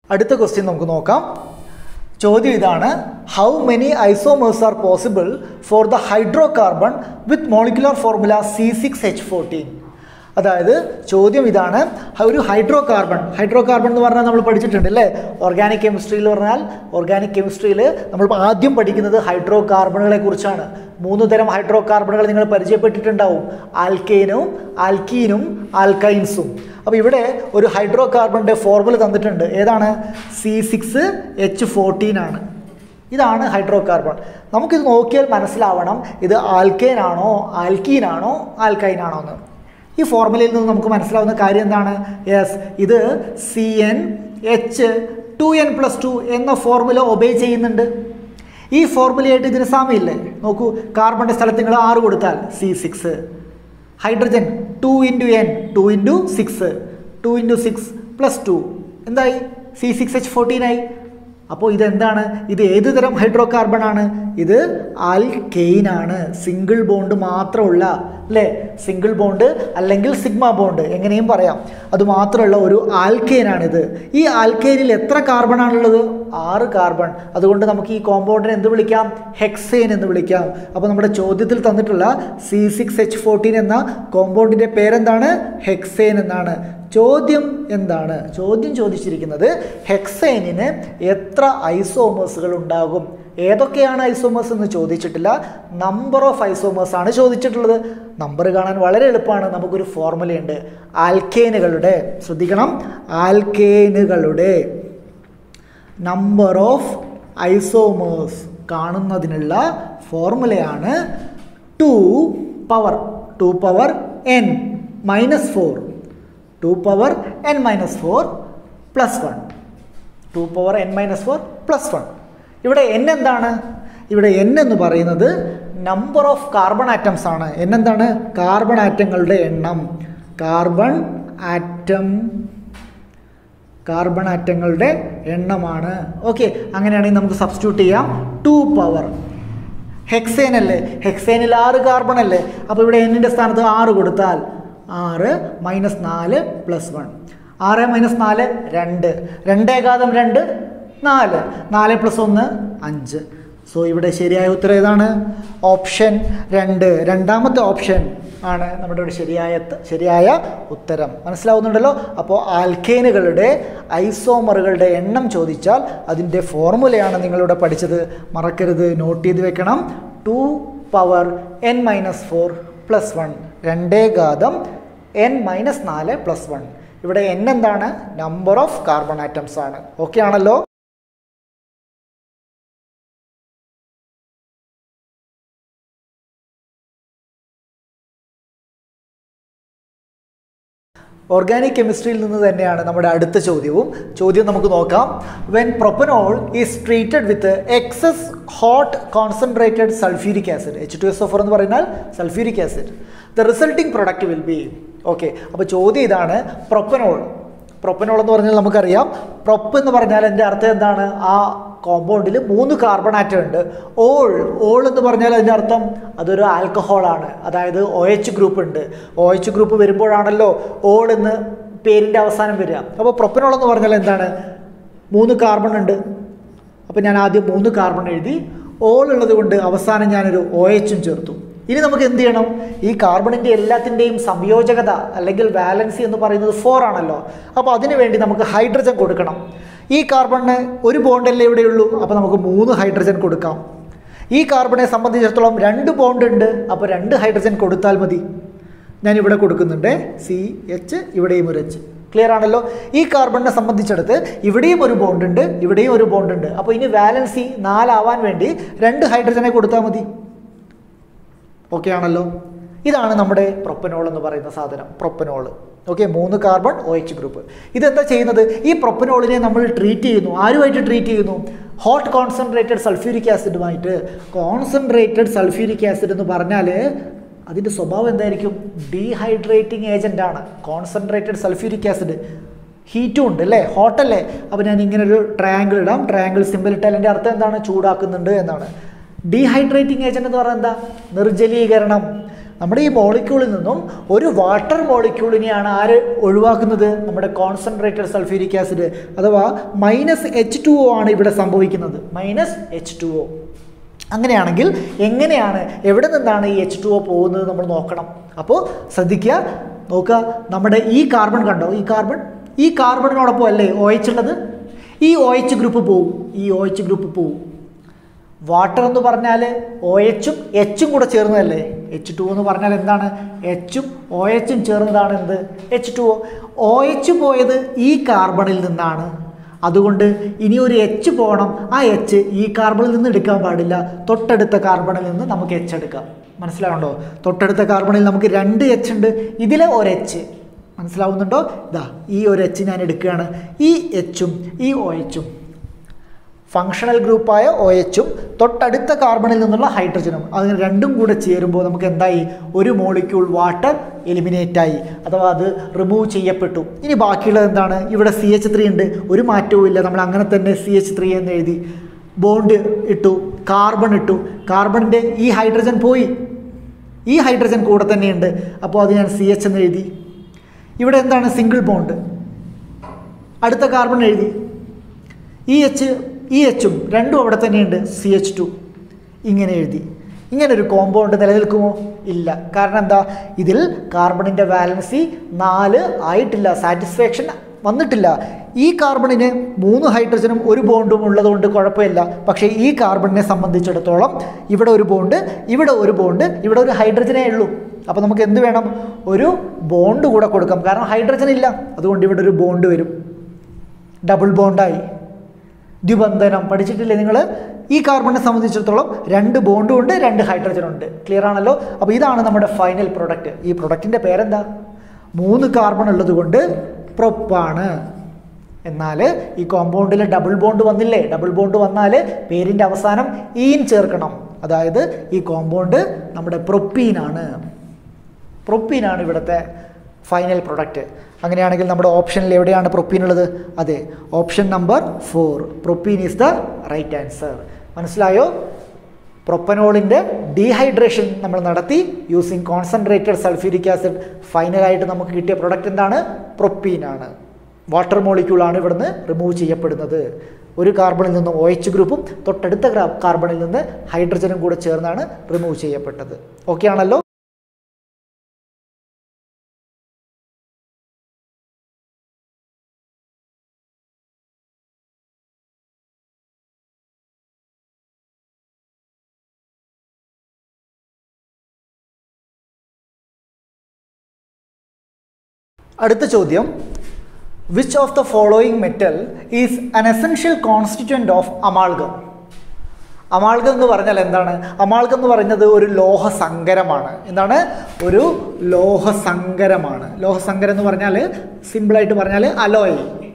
അടുത്ത ക്വസ്റ്റ്യൻ നമുക്ക് നോക്കാം ചോദ്യം ഇതാണ് how many isomers are possible for the hydrocarbon with molecular formula C six H fourteen അതായത് ചോദ്യം ഇതാണ് ഒരു ഹൈഡ്രോ കാർബൺ ഹൈഡ്രോ കാർബൺ എന്ന് പറഞ്ഞാൽ നമ്മൾ പഠിച്ചിട്ടുണ്ട് അല്ലേ ഓർഗാനിക് കെമിസ്ട്രിയിൽ പറഞ്ഞാൽ ഓർഗാനിക് കെമിസ്ട്രിയിൽ നമ്മൾ ആദ്യം പഠിക്കുന്നത് ഹൈഡ്രോ കാർബണുകളെ കുറിച്ചാണ് മൂന്ന് തരം ഹൈഡ്രോ കാർബണുകൾ നിങ്ങൾ പരിചയപ്പെട്ടിട്ടുണ്ടാവും ആൽക്കെയിനും ആൽക്കീനും ആൽക്കൈൻസും അപ്പോൾ ഇവിടെ ഒരു ഹൈഡ്രോ കാർബണിൻ്റെ ഫോർമുല തന്നിട്ടുണ്ട് ഏതാണ് സി സിക്സ് എച്ച് ഫോർട്ടീൻ ആണ് ഇതാണ് ഹൈഡ്രോ കാർബൺ നമുക്കിത് നോക്കിയാൽ മനസ്സിലാവണം ഇത് ആൽക്കെയിൻ ആണോ ആൽക്കീൻ ആണോ ആൽക്കൈൻ ആണോ എന്ന് ഈ ഫോർമുലയിൽ നിന്ന് നമുക്ക് മനസ്സിലാവുന്ന കാര്യം എന്താണ് യെസ് ഇത് C N H two N plus two എന്ന ഫോർമുല ഒബേ ചെയ്യുന്നുണ്ട് ഈ ഫോർമുലയായിട്ട് ഇതിന് സാമ്യമില്ലേ നോക്കൂ കാർബണിൻ്റെ സ്ഥലത്ത് നിങ്ങൾ ആറ് കൊടുത്താൽ C six hydrogen two into N two into six two into six plus two എന്തായി സി സിക്സ് എച്ച് ഫോർട്ടീൻ ആയി അപ്പോൾ ഇതെന്താണ് ഇത് ഏത് തരം ഹൈഡ്രോ കാർബൺ ആണ് ഇത് ആൽക്കെയിൻ ആണ് സിംഗിൾ ബോണ്ട് മാത്രമുള്ള അല്ലേ സിംഗിൾ ബോണ്ട് അല്ലെങ്കിൽ സിഗ്മ ബോണ്ട് എങ്ങനെയും പറയാം അത് മാത്രമുള്ള ഒരു ആൽക്കെയിനാണിത് ഈ ആൽക്കെയിനിൽ എത്ര കാർബൺ ആണുള്ളത് ആറ് കാർബൺ അതുകൊണ്ട് നമുക്ക് ഈ കോമ്പൗണ്ടിനെ എന്ത് വിളിക്കാം ഹെക്സെയിൻ എന്ന് വിളിക്കാം അപ്പോൾ നമ്മുടെ ചോദ്യത്തിൽ തന്നിട്ടുള്ള സി സിക്സ് എച്ച് ഫോർട്ടീൻ എന്ന കോമ്പൗണ്ടിൻ്റെ പേരെന്താണ് ഹെക്സെയിൻ എന്നാണ് ചോദ്യം എന്താണ് ചോദ്യം ചോദിച്ചിരിക്കുന്നത് ഹെക്സൈനിന് എത്ര ഐസോമേഴ്സുകൾ ഉണ്ടാകും ഏതൊക്കെയാണ് ഐസോമേഴ്സ് എന്ന് ചോദിച്ചിട്ടില്ല നമ്പർ ഓഫ് ഐസോമേഴ്സ് ആണ് ചോദിച്ചിട്ടുള്ളത് നമ്പർ കാണാൻ വളരെ എളുപ്പമാണ് നമുക്കൊരു ഫോർമുലയുണ്ട് ആൽക്കേനുകളുടെ ശ്രദ്ധിക്കണം ആൽക്കേനുകളുടെ നമ്പർ ഓഫ് ഐസോമേഴ്സ് കാണുന്നതിനുള്ള ഫോർമുലയാണ് two power two power N minus four two power N minus four plus one two power N minus four plus one ഇവിടെ എൻ എന്താണ് ഇവിടെ എൻ എന്ന് പറയുന്നത് നമ്പർ ഓഫ് കാർബൺ ആറ്റംസ് ആണ് എൻ എന്താണ് carbon ആറ്റങ്ങളുടെ എണ്ണം കാർബൺ ആറ്റം കാർബൺ ആറ്റങ്ങളുടെ എണ്ണമാണ് ഓക്കെ അങ്ങനെയാണെങ്കിൽ നമുക്ക് സബ്സ്റ്റിറ്റ്യൂട്ട് ചെയ്യാം ടു പവർ ഹെക്സേൻ അല്ലേ ഹെക്സേനിൽ ആറ് കാർബൺ അല്ലേ അപ്പോൾ ഇവിടെ എന്നിൻ്റെ സ്ഥാനത്ത് ആറ് കൊടുത്താൽ ആറ് മൈനസ് നാല് പ്ലസ് വൺ ആറ് മൈനസ് നാല് രണ്ട് രണ്ടേകാതം രണ്ട് നാല് നാല് പ്ലസ് ഒന്ന് അഞ്ച് സോ ഇവിടെ ശരിയായ ഉത്തരം ഏതാണ് ഓപ്ഷൻ രണ്ട് രണ്ടാമത്തെ ഓപ്ഷൻ ആണ് നമ്മുടെ ഇവിടെ ശരിയായ ശരിയായ ഉത്തരം മനസ്സിലാവുന്നുണ്ടല്ലോ അപ്പോൾ ആൽക്കേനുകളുടെ ഐസോമറുകളുടെ എണ്ണം ചോദിച്ചാൽ അതിൻ്റെ ഫോർമുലയാണ് നിങ്ങളിവിടെ പഠിച്ചത് മറക്കരുത് നോട്ട് ചെയ്ത് വെക്കണം two power N minus four plus one രണ്ടേ ഘാതം എൻ മൈനസ് നാല് പ്ലസ് വൺ ഇവിടെ എൻ എന്താണ് നമ്പർ ഓഫ് കാർബൺ ആറ്റംസ് ആണ് ഓക്കെ ആണല്ലോ ഓർഗാനിക് കെമിസ്ട്രിയിൽ നിന്ന് തന്നെയാണ് നമ്മുടെ അടുത്ത ചോദ്യവും ചോദ്യം നമുക്ക് നോക്കാം when propanol is treated with excess hot concentrated sulphuric acid H two S O four എന്ന് പറഞ്ഞാൽ sulphuric acid the resulting product will be okay അപ്പോൾ ചോദ്യം ഇതാണ് പ്രൊപ്പനോൾ പ്രൊപ്പനോൾ എന്ന് പറഞ്ഞാൽ നമുക്കറിയാം പ്രൊപ്പ് എന്ന് പറഞ്ഞാൽ എൻ്റെ അർത്ഥം എന്താണ് ആ കോമ്പൗണ്ടിൽ മൂന്ന് കാർബൺ ആറ്റം ഉണ്ട് ഓൾ ഓൾ എന്ന് പറഞ്ഞാൽ അതിൻ്റെ അർത്ഥം അതൊരു ആൽക്കഹോളാണ് അതായത് ഒ എച്ച് ഗ്രൂപ്പ് ഉണ്ട് ഒ എച്ച് ഗ്രൂപ്പ് വരുമ്പോഴാണല്ലോ ഓൾ എന്ന് പേരിൻ്റെ അവസാനം വരിക അപ്പോൾ പ്രൊപ്പനോൾ എന്ന് പറഞ്ഞാൽ എന്താണ് മൂന്ന് കാർബൺ ഉണ്ട് അപ്പോൾ ഞാൻ ആദ്യം മൂന്ന് കാർബൺ എഴുതി ഓൾ ഉള്ളത് കൊണ്ട് അവസാനം ഞാനൊരു ഒ എച്ചും ചേർത്തു ഇനി നമുക്ക് എന്ത് ചെയ്യണം ഈ കാർബണിൻ്റെ എല്ലാത്തിൻ്റെയും സംയോജകത അല്ലെങ്കിൽ വാലൻസി എന്ന് പറയുന്നത് ഫോർ ആണല്ലോ അപ്പോൾ അതിനു വേണ്ടി നമുക്ക് ഹൈഡ്രജൻ കൊടുക്കണം ഈ കാർബണിന് ഒരു ബോണ്ടല്ലേ ഇവിടെയുള്ളൂ അപ്പോൾ നമുക്ക് മൂന്ന് ഹൈഡ്രജൻ കൊടുക്കാം ഈ കാർബണെ സംബന്ധിച്ചിടത്തോളം രണ്ട് ബോണ്ട് ഉണ്ട് അപ്പോൾ രണ്ട് ഹൈഡ്രജൻ കൊടുത്താൽ മതി ഞാൻ ഇവിടെ കൊടുക്കുന്നുണ്ട് സി എച്ച് ഇവിടെയും ഒരു എച്ച് ക്ലിയർ ആണല്ലോ ഈ കാർബണിനെ സംബന്ധിച്ചിടത്ത് ഇവിടെയും ഒരു ബോണ്ട് ഉണ്ട് ഇവിടെയും ഒരു ബോണ്ട് ഉണ്ട് അപ്പോൾ ഇനി വാലൻസി നാലാവാൻ വേണ്ടി രണ്ട് ഹൈഡ്രജനെ കൊടുത്താൽ മതി ഓക്കെ ആണല്ലോ ഇതാണ് നമ്മുടെ പ്രൊപ്പനോൾ എന്ന് പറയുന്ന സാധനം പ്രൊപ്പനോൾ ഓക്കെ മൂന്ന് കാർബൺ ഒ എച്ച് ഗ്രൂപ്പ് ഇതെന്താ ചെയ്യുന്നത് ഈ പ്രൊപ്പനോളിനെ നമ്മൾ ട്രീറ്റ് ചെയ്യുന്നു ആരുമായിട്ട് ട്രീറ്റ് ചെയ്യുന്നു ഹോട്ട് കോൺസെൻട്രേറ്റഡ് സൾഫ്യൂരിക് ആസിഡുമായിട്ട് കോൺസെൻട്രേറ്റഡ് സൾഫ്യൂരിക് ആസിഡ് എന്ന് പറഞ്ഞാൽ അതിൻ്റെ സ്വഭാവം എന്തായിരിക്കും ഡീഹൈഡ്രേറ്റിംഗ് ഏജൻ്റ് ആണ് കോൺസെൻട്രേറ്റഡ് സൾഫ്യൂരിക് ആസിഡ് ഹീറ്റും ഉണ്ട് അല്ലേ ഹോട്ടല്ലേ അപ്പോൾ ഞാൻ ഇങ്ങനെ ഒരു ട്രയാങ്കിൾ ഇടാം ട്രയാങ്കിൾ സിമ്പിൾ ഇട്ടാൽ എൻ്റെ അർത്ഥം എന്താണ് ചൂടാക്കുന്നുണ്ട് എന്നാണ് ഡീഹൈഡ്രേറ്റിംഗ് ഏജൻറ്റ് എന്ന് പറഞ്ഞാൽ എന്താ നിർജ്ജലീകരണം നമ്മുടെ ഈ മോളിക്യൂളിൽ നിന്നും ഒരു വാട്ടർ മോളിക്യൂളിനെയാണ് ആര് ഒഴിവാക്കുന്നത് നമ്മുടെ കോൺസെൻട്രേറ്റഡ് സൾഫ്യൂരിക് ആസിഡ് അഥവാ മൈനസ് എച്ച് ടു ഒ ആണ് ഇവിടെ സംഭവിക്കുന്നത് മൈനസ് എച്ച് ടു ഒ അങ്ങനെയാണെങ്കിൽ എങ്ങനെയാണ് എവിടെ നിന്നാണ് ഈ എച്ച് ടു ഒ പോകുന്നത് നമ്മൾ നോക്കണം അപ്പോൾ ശ്രദ്ധിക്കുക നോക്കുക നമ്മുടെ ഈ കാർബൺ കണ്ടോ ഈ കാർബൺ ഈ കാർബണിനോടൊപ്പം അല്ലേ ഒ എച്ച് ഉള്ളത് ഈ ഒ എച്ച് ഗ്രൂപ്പ് പോവും ഈ ഒ എച്ച് ഗ്രൂപ്പ് പോവും വാട്ടർ എന്ന് പറഞ്ഞാൽ ഒ എച്ചും എച്ചും കൂടെ ചേർന്നതല്ലേ എച്ച് ടു എന്ന് പറഞ്ഞാൽ എന്താണ് എച്ചും ഒ എച്ചും ചേർന്നതാണ് എന്ത് H two O O H പോയത് ഈ കാർബണിൽ നിന്നാണ് അതുകൊണ്ട് ഇനി ഒരു എച്ച് പോകണം ആ എച്ച് ഈ കാർബണിൽ നിന്ന് എടുക്കാൻ പാടില്ല തൊട്ടടുത്ത കാർബണിൽ നിന്ന് നമുക്ക് എച്ച് എടുക്കാം മനസ്സിലാവുണ്ടോ തൊട്ടടുത്ത കാർബണിൽ നമുക്ക് രണ്ട് എച്ച് ഉണ്ട് ഇതിലെ ഒരു എച്ച് മനസ്സിലാവുന്നുണ്ടോ ഇതാ ഈ ഒരു എച്ച് ഞാൻ എടുക്കുകയാണ് ഈ എച്ചും ഈ ഒ എച്ചും ഫങ്ഷണൽ ഗ്രൂപ്പായ ഒ എച്ചും തൊട്ടടുത്ത കാർബണിൽ നിന്നുള്ള ഹൈഡ്രജനും അതിന് രണ്ടും കൂടെ ചേരുമ്പോൾ നമുക്ക് എന്തായി ഒരു മോളിക്യൂൾ വാട്ടർ എലിമിനേറ്റ് ആയി അഥവാ അത് റിമൂവ് ചെയ്യപ്പെട്ടു ഇനി ബാക്കിയുള്ളത് എന്താണ് ഇവിടെ സി എച്ച് ത്രീ ഉണ്ട് ഒരു മാറ്റവും ഇല്ല നമ്മൾ അങ്ങനെ തന്നെ സി എച്ച് ത്രീ എന്ന് എഴുതി ബോണ്ട് ഇട്ടു കാർബൺ ഇട്ടു കാർബണിൻ്റെ ഈ ഹൈഡ്രജൻ പോയി ഈ ഹൈഡ്രജൻ കൂടെ തന്നെയുണ്ട് അപ്പോൾ അത് ഞാൻ സി എച്ച് എന്ന് എഴുതി ഇവിടെ എന്താണ് സിംഗിൾ ബോണ്ട് അടുത്ത കാർബൺ എഴുതി ഈ എച്ച് ഈ എച്ചും രണ്ടും അവിടെ തന്നെയുണ്ട് സി എച്ച് ടു ഇങ്ങനെ എഴുതി ഇങ്ങനെ ഒരു കോമ്പൗണ്ട് നിലനിൽക്കുമോ ഇല്ല കാരണം എന്താ ഇതിൽ കാർബണിൻ്റെ വാലൻസി നാല് ആയിട്ടില്ല സാറ്റിസ്ഫാക്ഷൻ വന്നിട്ടില്ല ഈ കാർബണിന് മൂന്ന് ഹൈഡ്രജനും ഒരു ബോണ്ടും ഉള്ളതുകൊണ്ട് കുഴപ്പമില്ല പക്ഷേ ഈ കാർബണിനെ സംബന്ധിച്ചിടത്തോളം ഇവിടെ ഒരു ബോണ്ട് ഇവിടെ ഒരു ബോണ്ട് ഇവിടെ ഒരു ഹൈഡ്രജനേ ഉള്ളൂ അപ്പോൾ നമുക്ക് എന്ത് വേണം ഒരു ബോണ്ട് കൂടെ കൊടുക്കാം കാരണം ഹൈഡ്രജൻ ഇല്ല അതുകൊണ്ട് ഇവിടെ ഒരു ബോണ്ട് വരും ഡബിൾ ബോണ്ടായി ദ്വിബന്ധനം പഠിച്ചിട്ടില്ലേ നിങ്ങൾ ഈ കാർബണിനെ സംബന്ധിച്ചിടത്തോളം രണ്ട് ബോണ്ടും ഉണ്ട് രണ്ട് ഹൈഡ്രജനും ഉണ്ട് ക്ലിയർ ആണല്ലോ അപ്പോൾ ഇതാണ് നമ്മുടെ ഫൈനൽ പ്രൊഡക്റ്റ് ഈ പ്രൊഡക്റ്റിൻ്റെ പേരെന്താ മൂന്ന് കാർബൺ ഉള്ളത് കൊണ്ട് പ്രൊപ്പാണ് എന്നാൽ ഈ കോമ്പൗണ്ടിൽ ഡബിൾ ബോണ്ട് വന്നില്ലേ ഡബിൾ ബോണ്ട് വന്നാൽ പേരിൻ്റെ അവസാനം ഈൻ ചേർക്കണം അതായത് ഈ കോമ്പൗണ്ട് നമ്മുടെ പ്രൊപ്പീനാണ് പ്രൊപ്പീനാണ് ഇവിടുത്തെ ഫൈനൽ പ്രൊഡക്റ്റ് അങ്ങനെയാണെങ്കിൽ നമ്മുടെ ഓപ്ഷനിൽ എവിടെയാണ് പ്രൊപ്പീൻ ഉള്ളത് അതെ option number four propene is the right answer മനസ്സിലായോ പ്രൊപ്പനോളിൻ്റെ ഡീഹൈഡ്രേഷൻ നമ്മൾ നടത്തി യൂസിങ് കോൺസെൻട്രേറ്റഡ് സൾഫ്യൂരിക് ആസിഡ് ഫൈനലായിട്ട് നമുക്ക് കിട്ടിയ പ്രൊഡക്റ്റ് എന്താണ് പ്രൊപ്പീനാണ് വാട്ടർ മോളിക്യൂളാണ് ഇവിടുന്ന് റിമൂവ് ചെയ്യപ്പെടുന്നത് ഒരു കാർബണിൽ നിന്നും ഒ എച്ച് ഗ്രൂപ്പും തൊട്ടടുത്ത കാർബണിൽ നിന്ന് ഹൈഡ്രജനും കൂടെ ചേർന്നാണ് റിമൂവ് ചെയ്യപ്പെട്ടത് ഓക്കെ ആണല്ലോ അടുത്ത ചോദ്യം which of the following metal is an essential constituent of amalgam amalgam എന്ന് പറഞ്ഞാൽ എന്താണ് അമാൾഗം എന്ന് പറയുന്നത് ഒരു ലോഹസങ്കരമാണ് എന്താണ് ഒരു ലോഹസങ്കരമാണ് ലോഹസങ്കരം എന്ന് പറഞ്ഞാൽ സിമ്പിളായിട്ട് പറഞ്ഞാൽ അലോയ്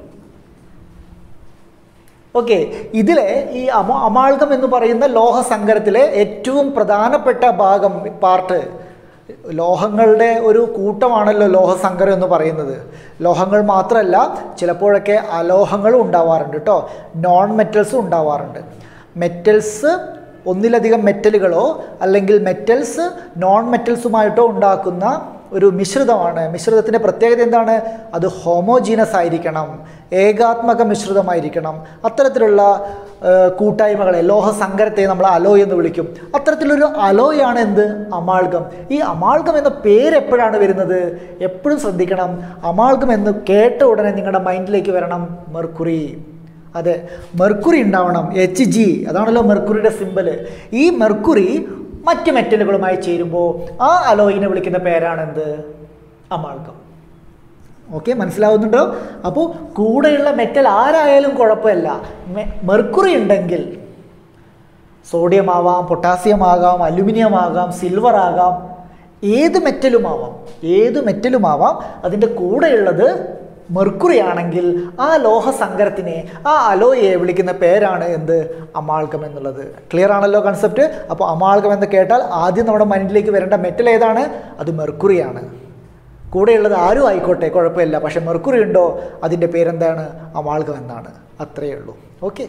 ഓക്കെ ഇതിലെ ഈ അമ അമാൾഗം എന്ന് പറയുന്ന ലോഹസങ്കരത്തിലെ ഏറ്റവും പ്രധാനപ്പെട്ട ഭാഗം പാർട്ട് ലോഹങ്ങളുടെ ഒരു കൂട്ടമാണല്ലോ ലോഹസങ്കരം എന്ന് പറയുന്നത് ലോഹങ്ങൾ മാത്രമല്ല ചിലപ്പോഴൊക്കെ അലോഹങ്ങളും ഉണ്ടാവാറുണ്ട് കേട്ടോ നോൺ മെറ്റൽസും ഉണ്ടാവാറുണ്ട് മെറ്റൽസ് ഒന്നിലധികം മെറ്റലുകളോ അല്ലെങ്കിൽ മെറ്റൽസ് നോൺ മെറ്റൽസുമായിട്ടോ ഉണ്ടാക്കുന്ന ഒരു മിശ്രിതമാണ് മിശ്രിതത്തിൻ്റെ പ്രത്യേകത എന്താണ് അത് ഹോമോജീനസ് ആയിരിക്കണം ഏകാത്മക മിശ്രിതമായിരിക്കണം അത്തരത്തിലുള്ള കൂട്ടായ്മകളെ ലോഹസങ്കരത്തെ നമ്മൾ അലോയ് എന്ന് വിളിക്കും അത്തരത്തിലൊരു അലോയാണ് എന്ത് അമാൾഗം ഈ അമാൾഗം എന്ന പേര് എപ്പോഴാണ് വരുന്നത് എപ്പോഴും ശ്രദ്ധിക്കണം അമാൾഗം എന്ന് കേട്ട ഉടനെ നിങ്ങളുടെ മൈൻഡിലേക്ക് വരണം മെർക്കുറി അതെ മെർക്കുറി ഉണ്ടാവണം എച്ച് ജി അതാണല്ലോ മെർക്കുറിയുടെ സിമ്പല് ഈ മെർക്കുറി മറ്റ് മെറ്റലുകളുമായി ചേരുമ്പോൾ ആ അലോയിനെ വിളിക്കുന്ന പേരാണെന്ത് അമാൾഗം ഓക്കെ മനസ്സിലാവുന്നുണ്ടോ അപ്പോൾ കൂടെയുള്ള മെറ്റൽ ആരായാലും കുഴപ്പമില്ല മെർക്കുറി ഉണ്ടെങ്കിൽ സോഡിയം ആവാം പൊട്ടാസ്യം ആകാം അലുമിനിയം ആകാം സിൽവർ ആകാം ഏത് മെറ്റലും ആവാം ഏത് മെറ്റലും ആവാം അതിൻ്റെ കൂടെയുള്ളത് മെർക്കുറി ആണെങ്കിൽ ആ ലോഹസങ്കരത്തിനെ ആ അലോയെ വിളിക്കുന്ന പേരാണ് എന്ത് അമാൾഗം എന്നുള്ളത് ക്ലിയർ ആണല്ലോ കൺസെപ്റ്റ് അപ്പോൾ അമാൾഗം എന്ന് കേട്ടാൽ ആദ്യം നമ്മുടെ മൈൻഡിലേക്ക് വരേണ്ട മെറ്റൽ ഏതാണ് അത് മെർക്കുറിയാണ് കൂടെയുള്ളത് ആരും ആയിക്കോട്ടെ കുഴപ്പമില്ല പക്ഷെ മെർക്കുറി ഉണ്ടോ അതിൻ്റെ പേരെന്താണ് അമാൾഗം എന്നാണ് അത്രയേ ഉള്ളൂ ഓക്കെ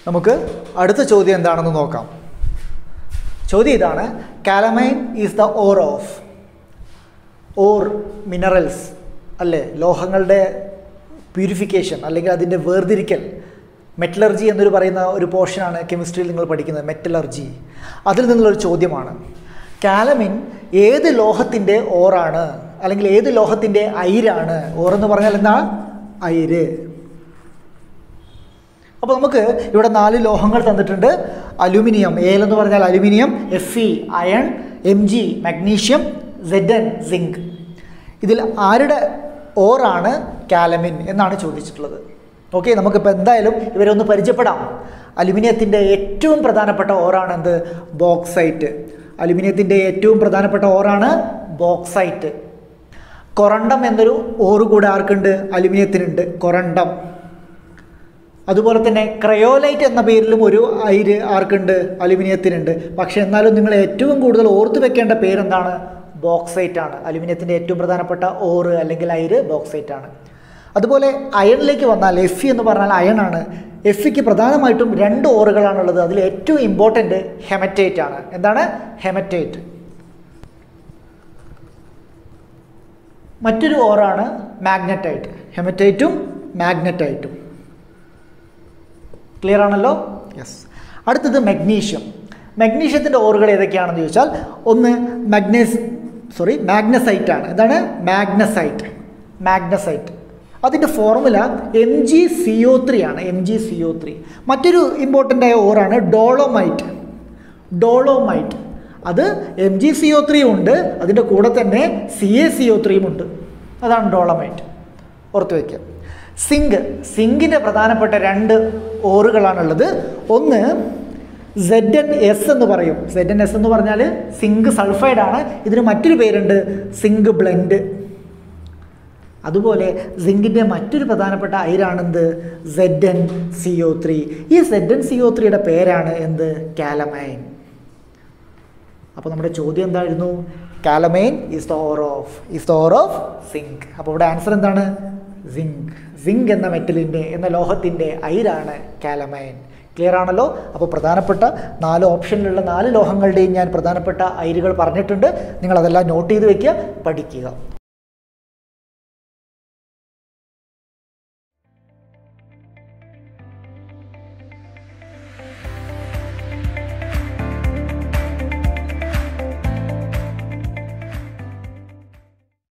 നമുക്ക് അടുത്ത ചോദ്യം എന്താണെന്ന് നോക്കാം ചോദ്യം ഇതാണ് calamine is the ore of ore minerals അല്ലേ ലോഹങ്ങളുടെ പ്യൂരിഫിക്കേഷൻ അല്ലെങ്കിൽ അതിൻ്റെ വേർതിരിക്കൽ മെറ്റലർജി എന്നൊരു പറയുന്ന ഒരു പോർഷനാണ് കെമിസ്ട്രിയിൽ നിങ്ങൾ പഠിക്കുന്നത് മെറ്റലർജി അതിൽ നിന്നുള്ളൊരു ചോദ്യമാണ് കാലമിൻ ഏത് ലോഹത്തിൻ്റെ ഓറാണ് അല്ലെങ്കിൽ ഏത് ലോഹത്തിൻ്റെ അയിരാണ് ഓർ എന്ന് പറഞ്ഞാൽ എന്താ അയിര് അപ്പോൾ നമുക്ക് ഇവിടെ നാല് ലോഹങ്ങൾ തന്നിട്ടുണ്ട് അലുമിനിയം ഏൽ എന്ന് പറഞ്ഞാൽ aluminium F E iron M G magnesium Z N zinc ഇതിൽ ആരുടെ ഓറാണ് കാലമിൻ എന്നാണ് ചോദിച്ചിട്ടുള്ളത് ഓക്കെ നമുക്കിപ്പോൾ എന്തായാലും ഇവരെ ഒന്ന് പരിചയപ്പെടാം അലുമിനിയത്തിൻ്റെ ഏറ്റവും പ്രധാനപ്പെട്ട ഓറാണ് എന്ത് ബോക്സൈറ്റ് അലുമിനിയത്തിൻ്റെ ഏറ്റവും പ്രധാനപ്പെട്ട ഓറാണ് ബോക്സൈറ്റ് കൊറണ്ടം എന്നൊരു ഓറ് കൂടെ ആർക്കുണ്ട് അലുമിനിയത്തിനുണ്ട് കൊറണ്ടം അതുപോലെ തന്നെ ക്രയോലൈറ്റ് എന്ന പേരിലും ഒരു അയിര് ആർക്കുണ്ട് അലുമിനിയത്തിനുണ്ട് പക്ഷേ എന്നാലും നിങ്ങൾ ഏറ്റവും കൂടുതൽ ഓർത്ത് വെക്കേണ്ട പേരെന്താണ് ബോക്സൈറ്റ് ആണ് അലുമിനിയത്തിൻ്റെ ഏറ്റവും പ്രധാനപ്പെട്ട ഓറ് അല്ലെങ്കിൽ അയിര് ബോക്സൈറ്റ് ആണ് അതുപോലെ അയണിലേക്ക് വന്നാൽ എഫ് എന്ന് പറഞ്ഞാൽ അയൺ ആണ് എഫിക്ക് പ്രധാനമായിട്ടും രണ്ട് ഓറുകളാണുള്ളത് അതിൽ ഏറ്റവും ഇമ്പോർട്ടൻ്റ് ഹെമറ്റേറ്റ് ആണ് എന്താണ് ഹെമറ്റേറ്റ് മറ്റൊരു ഓറാണ് മാഗ്നറ്റൈറ്റ് ഹെമറ്റൈറ്റും മാഗ്നറ്റൈറ്റും ക്ലിയർ ആണല്ലോ യെസ് അടുത്തത് മഗ്നീഷ്യം മഗ്നീഷ്യത്തിൻ്റെ ഓറുകൾ ഏതൊക്കെയാണെന്ന് ചോദിച്ചാൽ ഒന്ന് മഗ്നസ് സോറി മാഗ്നസൈറ്റ് ആണ് എന്താണ് മാഗ്നസൈറ്റ് മാഗ്നസൈറ്റ് അതിൻ്റെ formula M G C O three ആണ് M G C O three മറ്റൊരു ഇമ്പോർട്ടൻ്റ് ആയ ഓറാണ് ഡോളോമൈറ്റ് ഡോളോമൈറ്റ് അത് M G C O three ഉണ്ട് അതിൻ്റെ കൂടെ തന്നെ സി എ സി ഒ ത്രീയും ഉണ്ട് അതാണ് ഡോളമൈറ്റ് ഓർത്ത് വയ്ക്കുക സിങ്ക് സിങ്കിൻ്റെ പ്രധാനപ്പെട്ട രണ്ട് ഓറുകളാണുള്ളത് ഒന്ന് സെഡ് എൻ എസ് എന്ന് പറയും സെഡ് എൻ എസ് എന്ന് പറഞ്ഞാൽ സിങ്ക് സൾഫൈഡ് ആണ് ഇതിന് മറ്റൊരു പേരുണ്ട് സിങ്ക് ബ്ലെൻഡ് അതുപോലെ സിങ്കിൻ്റെ മറ്റൊരു പ്രധാനപ്പെട്ട അയിരാണെന്ത് Z N C O three ഈ സെഡ് എൻ സി ഒ ത്രീയുടെ പേരാണ് എന്ത് കാലമൈൻ അപ്പോൾ നമ്മുടെ ചോദ്യം എന്തായിരുന്നു calamine is the ore of is the ore of zinc അപ്പോൾ ഇവിടെ ആൻസർ എന്താണ് സിങ്ക് സിങ്ക് എന്ന മെറ്റലിൻ്റെ എന്ന ലോഹത്തിൻ്റെ അയിരാണ് കാലമൈൻ ക്ലിയർ ആണല്ലോ അപ്പോൾ പ്രധാനപ്പെട്ട നാല് ഓപ്ഷനിലുള്ള നാല് ലോഹങ്ങളുടെയും ഞാൻ പ്രധാനപ്പെട്ട അയിരുകൾ പറഞ്ഞിട്ടുണ്ട് നിങ്ങൾ അതെല്ലാം നോട്ട് ചെയ്ത് വെക്കുക പഠിക്കുക